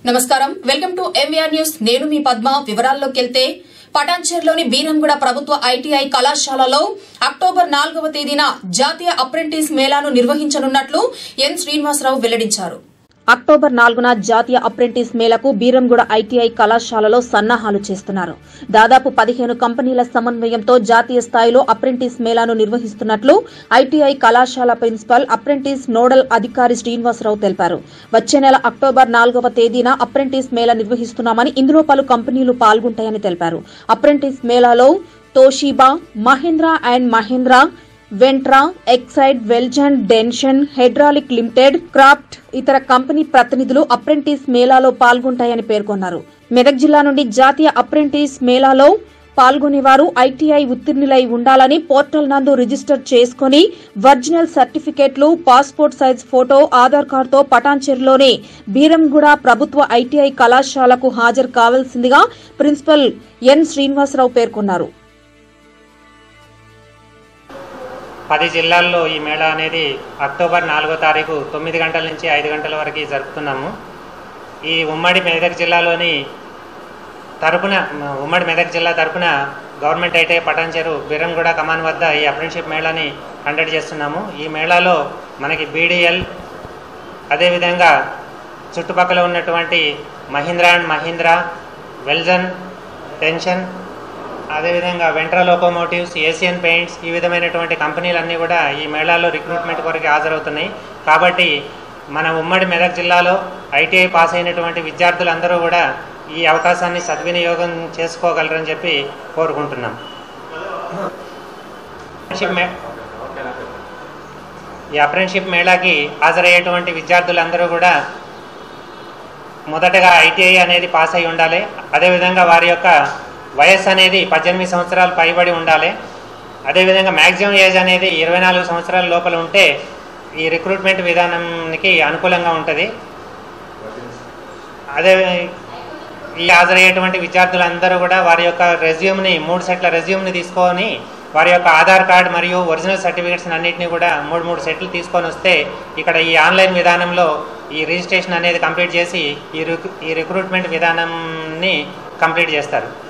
నమస్కారం welcome to MVR news నేను మీ పద్మ వివరాల్లోకి వెళ్తే పటాన్చేరులోని బీరంగూడ ప్రభుత్వ ఐటీఐ కళాశాలలో అక్టోబర్ నాలుగవ తేదీన జాతీయ అప్రెంటిస్ మేళాను నిర్వహించనున్నట్లు ఎన్ శ్రీనివాసరావు వెల్లడించారు అక్టోబర్ నాలుగున జాతీయ అప్రెంటిస్ మేళకు బీరంగూడ ఐటీఐ కళాశాలలో సన్నాహాలు చేస్తున్నారు దాదాపు పదిహేను కంపెనీల సమన్వయంతో జాతీయ స్థాయిలో అప్రెంటిస్ మేళాను నిర్వహిస్తున్నట్లు ఐటీఐ కళాశాల ప్రిన్సిపల్ అప్రెంటిస్ నోడల్ అధికారి శ్రీనివాసరావు తెలిపారు వచ్చే నెల అక్టోబర్ నాలుగవ తేదీన అప్రెంటిస్ మేళా నిర్వహిస్తున్నామని ఇందులో పలు కంపెనీలు పాల్గొంటాయని తెలిపారు అప్రెంటిస్ మేళాలో Toshiba Mahindra and Mahindra Ventra Exide Veljan Denison hydraulic limited craft ఇతర కంపెనీ ప్రతినిధులు అప్రెంటిస్ మేళాలో పాల్గొంటాయని పేర్కొన్నారు మెదక్ జిల్లా నుండి జాతీయ అప్రెంటిస్ మేళాలో పాల్గొనేవారు ఐటీఐ ఉత్తీర్ణులై ఉండాలని పోర్టల్ నందు రిజిస్టర్ చేసుకుని ఒరిజినల్ సర్టిఫికెట్లు పాస్పోర్ట్ సైజ్ ఫోటో ఆధార్ కార్డుతో పటాన్చెరులోని బీరంగూడ ప్రభుత్వ ఐటీఐ కళాశాలకు హాజరు కావాల్సిందిగా ప్రిన్సిపల్ ఎన్ శ్రీనివాసరావు పేర్కొన్నారు పది జిల్లాల్లో ఈ మేళా అనేది అక్టోబర్ నాలుగో తారీఖు తొమ్మిది గంటల నుంచి ఐదు గంటల వరకు జరుపుతున్నాము ఈ ఉమ్మడి మెదక్ జిల్లాలోని తరపున ఉమ్మడి మెదక్ జిల్లా తరపున గవర్నమెంట్ అయితే పటాన్చెరు బిరంగూడ కమాన్ వద్ద ఈ అప్రెంటిషిప్ మేళాని కండక్ట్ చేస్తున్నాము ఈ మేళాలో మనకి బీడీఎల్ అదేవిధంగా చుట్టుపక్కల ఉన్నటువంటి మహీంద్రా అండ్ మహీంద్రా వెల్జన్ టెన్షన్ అదేవిధంగా వెంట్రా లోకోమోటివ్స్ ఏషియన్ పెయింట్స్ ఈ విధమైనటువంటి కంపెనీలన్నీ కూడా ఈ మేళాలో రిక్రూట్మెంట్ కొరకు హాజరవుతున్నాయి కాబట్టి మన ఉమ్మడి మెదక్ జిల్లాలో ఐటీఐ పాస్ అయినటువంటి విద్యార్థులందరూ కూడా ఈ అవకాశాన్ని సద్వినియోగం చేసుకోగలరని చెప్పి కోరుకుంటున్నాం అప్రెంటిషిప్ మే- ఈ అప్రెంటిషిప్ మేళాకి హాజరయ్యేటువంటి విద్యార్థులందరూ కూడా మొదటగా ఐటీఐ అనేది పాస్ అయి ఉండాలి అదేవిధంగా వారి యొక్క వయస్సు అనేది పద్దెనిమిది సంవత్సరాలు పైబడి ఉండాలి అదేవిధంగా మ్యాక్సిమం ఏజ్ అనేది ఇరవై నాలుగు సంవత్సరాల లోపల ఉంటే ఈ రిక్రూట్మెంట్ విధానానికి అనుకూలంగా ఉంటుంది అదే ఈ హాజరయ్యేటువంటి విద్యార్థులందరూ కూడా వారి యొక్క రెజ్యూమ్ని మూడు సెట్ల రెజ్యూమ్ని తీసుకొని వారి యొక్క ఆధార్ కార్డ్ మరియు ఒరిజినల్ సర్టిఫికేట్స్ అన్నింటినీ కూడా మూడు మూడు సెట్లు తీసుకొని వస్తే ఇక్కడ ఈ ఆన్లైన్ విధానంలో ఈ రిజిస్ట్రేషన్ అనేది కంప్లీట్ చేసి ఈ రిక్ ఈ రిక్రూట్మెంట్ విధానాన్ని కంప్లీట్ చేస్తారు